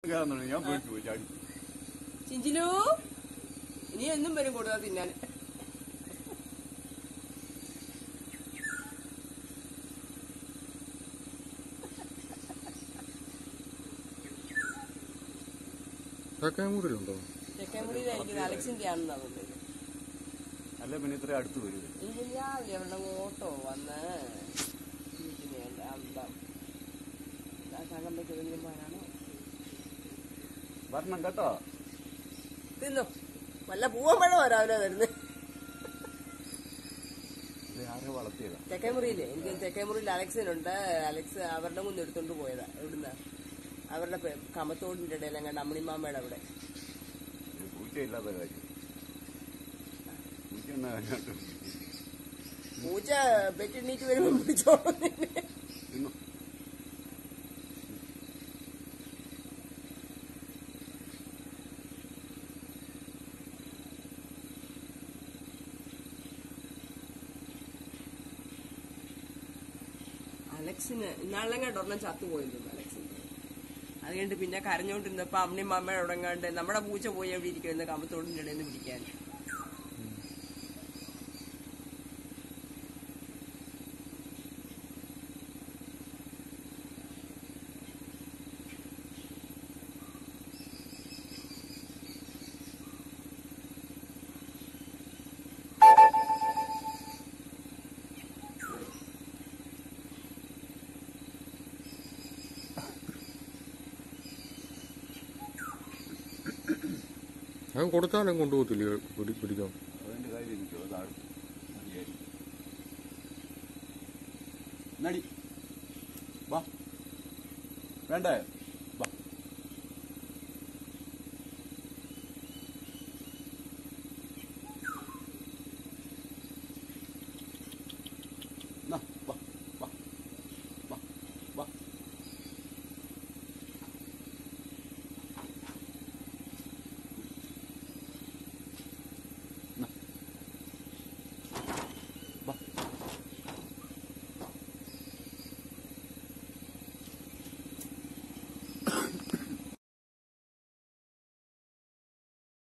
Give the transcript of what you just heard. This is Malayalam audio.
കയറാൻ തുടങ്ങി ഞാൻ പേടിച്ചു പോയി ചാടി ചിഞ്ചിലു ഇനി എന്നും വരും കൂടുതൽ തിന്നാൻ ചക്കാമൂരിലുണ്ടോ ചെക്കൻമുടിയിലായിരിക്കുന്ന അലക്സിന്റെ ആണെന്നാ തോന്നുന്നത് അല്ല പിന്നെ ഇത്ര അടുത്ത് വരും ഇനി രാവിലെ അവരുടെ ഓട്ടോ വന്ന് വീട്ടിന് വേണ്ട അന്തം സംഘമ്പയ്ക്ക് വലിയമാനാണോ വരണം കേട്ടോ തിന്നു വല്ല പൂവമ്പഴമോ രാവിലെ വരുന്നത് ഇത് ആരെ വളർത്തിയതാ തെക്കേമുറിയില്ലേ എനിക്ക് തെക്കേമുറിയിൽ അലക്സിനുണ്ട് അലക്സ് അവരുടെ മുന്നിൽ എടുത്തോണ്ട് പോയതാ എവിടുന്ന അവരുടെ പെ- കമത്തോടിന്റെ ഇടയിൽ അങ്ങാണ്ട് അമ്മിണിമാമ്മയുടെ അവിടെ ഇത് പൂച്ചയില്ലാത്ത കാര്യം പൂച്ച എന്നാ അതിനകത്ത് പൂച്ച പെറ്റെണ്ണീറ്റ് വരുമ്പോ പിടിച്ചോളും നിന്നെ. തിന്നു അലക്സിന് ഇന്നാളെങ്ങാണ്ട് ഒരെണ്ണം ചത്തുപോയി തോന്നുന്നു അലക്സിന് അത് കഴിഞ്ഞിട്ട് പിന്നെ കരഞ്ഞോണ്ടിരുന്നപ്പോ അമ്മയും അമ്മയുടെ ഉടങ്ങാണ്ട് നമ്മുടെ പൂച്ച പോയി എവിടെ ഇരിക്കുന്ന കമത്തോടിന്റെ ഇടയിൽ നിന്ന് പിടിക്കാൻ അത് കൊടുത്താലും കൊണ്ടുപോകത്തില്ലേ പിടി പിടിക്കാൻ അതിന്റെ കാര്യം എനിക്കോ താഴെ മതിയായിരിക്കും. നടി വാ വേണ്ടേ